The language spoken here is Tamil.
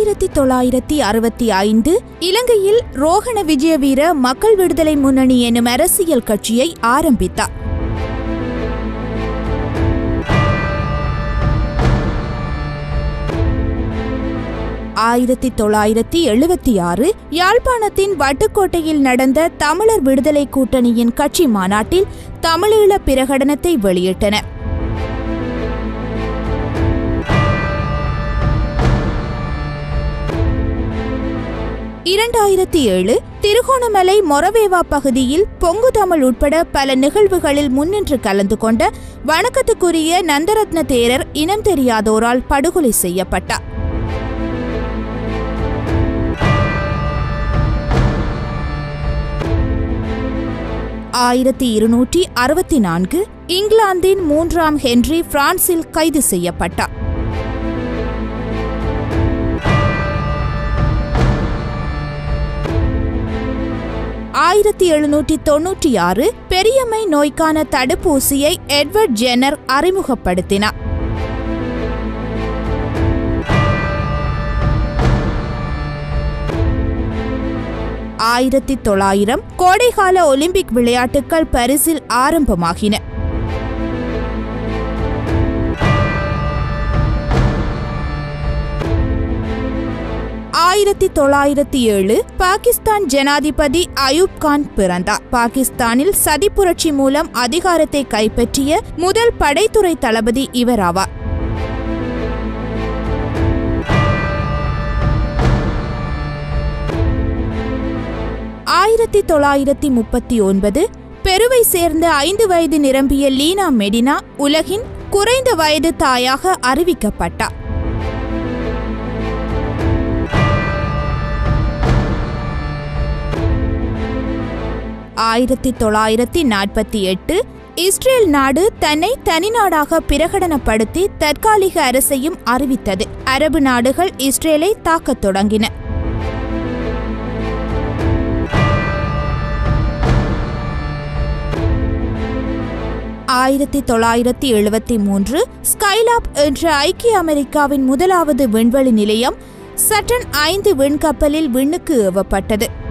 ஆயிரத்தி தொள்ளாயிரத்தி அறுபத்தி ஐந்து இலங்கையில் ரோகண விஜயவீர மக்கள் விடுதலை முன்னணி எனும் அரசியல் கட்சியை ஆரம்பித்தார் ஆயிரத்தி தொள்ளாயிரத்தி எழுபத்தி ஆறு யாழ்ப்பாணத்தின் வட்டுக்கோட்டையில் நடந்த தமிழர் விடுதலை கூட்டணியின் கட்சி மாநாட்டில் தமிழீழ பிரகடனத்தை வெளியிட்டனர் இரண்டாயிரத்தி ஏழு திருகோணமலை மொரவேவா பகுதியில் பொங்கு தமிழ் உட்பட பல நிகழ்வுகளில் முன்னின்று கலந்து கொண்ட வணக்கத்துக்குரிய நந்தரத்ன தேரர் இனம் தெரியாதோரால் படுகொலை செய்யப்பட்டார் ஆயிரத்தி இருநூற்றி அறுபத்தி நான்கு இங்கிலாந்தின் மூன்றாம் ஹென்றி பிரான்சில் கைது செய்யப்பட்டார் ஆயிரத்தி எழுநூற்றி தொன்னூற்றி ஆறு பெரியம்மை நோய்க்கான தடுப்பூசியை எட்வர்ட் ஜெனர் அறிமுகப்படுத்தினார் ஆயிரத்தி தொள்ளாயிரம் கோடைகால ஒலிம்பிக் விளையாட்டுகள் பரிசில் ஆரம்பமாகின ஆயிரத்தி தொள்ளாயிரத்தி ஏழு பாகிஸ்தான் ஜனாதிபதி அயூப் கான் பிறந்தார் பாகிஸ்தானில் சதி புரட்சி மூலம் அதிகாரத்தை கைப்பற்றிய முதல் படைத்துறை தளபதி இவராவார் ஆயிரத்தி தொள்ளாயிரத்தி முப்பத்தி ஒன்பது பெருவை சேர்ந்த ஐந்து வயது நிரம்பிய லீனா மெடினா உலகின் குறைந்த வயது தாயாக அறிவிக்கப்பட்டார் ஆயிரத்தி தொள்ளாயிரத்தி நாற்பத்தி எட்டு இஸ்ரேல் நாடு தன்னை தனிநாடாக பிரகடனப்படுத்தி தற்காலிக அரசையும் அறிவித்தது அரபு நாடுகள் இஸ்ரேலை தாக்கத் தொடங்கின ஆயிரத்தி தொள்ளாயிரத்தி எழுபத்தி மூன்று ஸ்கைலாப் என்ற ஐக்கிய அமெரிக்காவின் முதலாவது விண்வெளி நிலையம் சட்டன் ஐந்து விண்கப்பலில் விண்ணுக்கு ஏவப்பட்டது